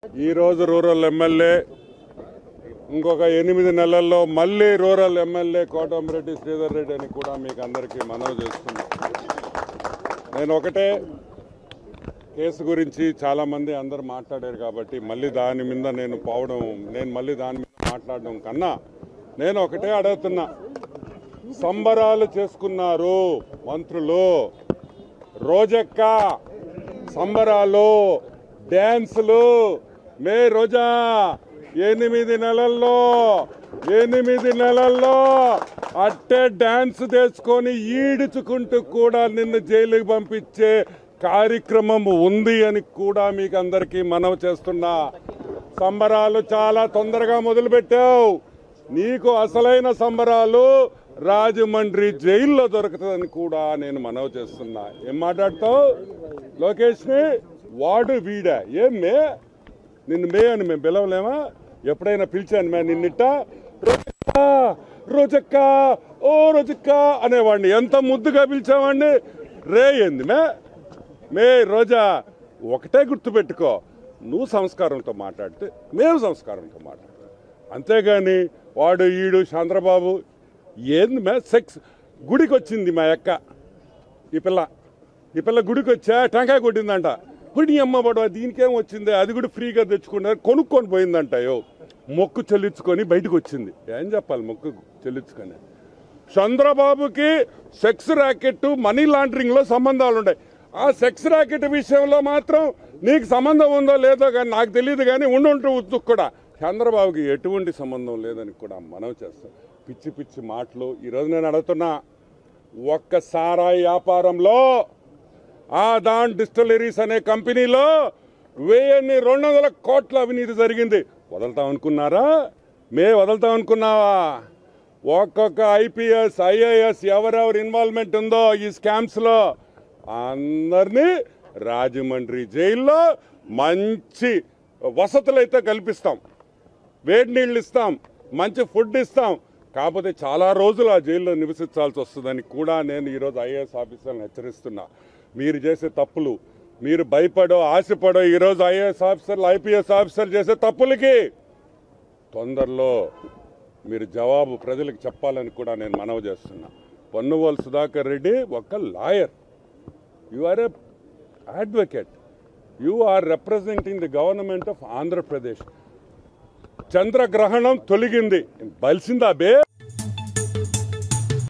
ఈరోజు rural MLA ఇంకొక ఎనిమిది నెలల్లో మళ్ళీ రూరల్ ఎమ్మెల్యే కోటమిరెడ్డి శ్రీధర్ రెడ్డి అని కూడా మీకు అందరికీ మనవి చేస్తున్నా నేను ఒకటే కేసు గురించి చాలా మంది అందరు మాట్లాడారు కాబట్టి మళ్ళీ దాని మీద నేను పోవడం నేను మళ్ళీ దాని మీద మాట్లాడడం కన్నా నేను ఒకటే అడుగుతున్నా సంబరాలు చేసుకున్నారు మంత్రులు రోజక్క సంబరాలు డ్యాన్సులు మే రోజా ఎనిమిది నెలల్లో ఎనిమిది నెలల్లో అట్టే డ్యాన్స్ తెచ్చుకొని ఈడుచుకుంటూ కూడా నిన్ను జైలుకి పంపించే కార్యక్రమం ఉంది అని కూడా మీకు అందరికీ మనవి చేస్తున్నా సంబరాలు చాలా తొందరగా మొదలుపెట్టావు నీకు అసలైన సంబరాలు రాజమండ్రి జైల్లో దొరుకుతుందని కూడా నేను మనవి చేస్తున్నా ఏం మాట్లాడతావు లోకేష్ ని వాడు వీడా ఏం మే నిన్ను మే అని మేము పిలవలేమా ఎప్పుడైనా పిలిచాను మే నిన్నిట్ట రోజక్క రోజక్క ఓ రోజక్క అనేవాడిని ఎంత ముద్దుగా పిలిచావాడిని రే ఏంది మే మే రోజా ఒకటే గుర్తుపెట్టుకో నువ్వు సంస్కారంతో మాట్లాడితే మేము సంస్కారంతో మాట్లాడతాం అంతేగాని వాడు ఈడు చంద్రబాబు ఏంది మే సెక్స్ గుడికి వచ్చింది మా అక్క ఈ పిల్ల ఈ పిల్ల గుడికి వచ్చా టెంకాయ కొట్టిందంట గుడి అమ్మ పడవ దీనికేం వచ్చింది అది కూడా ఫ్రీగా తెచ్చుకున్నారు కొనుక్కొని పోయిందంట అయ్యో మొక్కు చెల్లించుకొని బయటకు వచ్చింది ఏం చెప్పాలి మొక్కు చెల్లించుకొని చంద్రబాబుకి సెక్స్ ర్యాకెట్ మనీ లాండరింగ్ లో సంబంధాలు ఉన్నాయి ఆ సెక్స్ ర్యాకెట్ విషయంలో మాత్రం నీకు సంబంధం ఉందో లేదో కానీ నాకు తెలియదు కానీ ఉండుంటూ ఉత్తుకు కూడా చంద్రబాబుకి ఎటువంటి సంబంధం లేదని కూడా మనవి చేస్తాం పిచ్చి పిచ్చి మాటలు ఈరోజు నేను అడుగుతున్నా ఒక్క సారాయి వ్యాపారంలో ఆ దాన్ డిస్టిలరీస్ అనే కంపెనీలో వెయ్యిన్ని రెండు వందల కోట్ల అవినీతి జరిగింది వదులుతాం అనుకున్నారా మే వదులుతాం అనుకున్నావా ఒక్కొక్క ఐపీఎస్ ఐఏఎస్ ఎవరెవరు ఇన్వాల్వ్మెంట్ ఉందో ఈ స్కామ్స్లో అందరినీ రాజమండ్రి జైల్లో మంచి వసతులు అయితే కల్పిస్తాం వేడి నీళ్ళు ఇస్తాం మంచి ఫుడ్ ఇస్తాం కాకపోతే చాలా రోజులు ఆ జైల్లో నివసించాల్సి వస్తుందని కూడా నేను ఈరోజు ఐఏఎస్ ఆఫీసర్ని హెచ్చరిస్తున్నా మీరు చేసే తప్పులు మీరు భయపడో ఆశపడో ఈరోజు ఐఏఎస్ ఆఫీసర్లు ఐపీఎస్ ఆఫీసర్లు చేసే తప్పులకి తొందరలో మీరు జవాబు ప్రజలకు చెప్పాలని కూడా నేను మనవి చేస్తున్నా పొన్నువోలు సుధాకర్ రెడ్డి ఒక lawyer you are a advocate you are representing the government of Andhra Pradesh చంద్రగ్రహణం తొలగింది బలిసిందా బే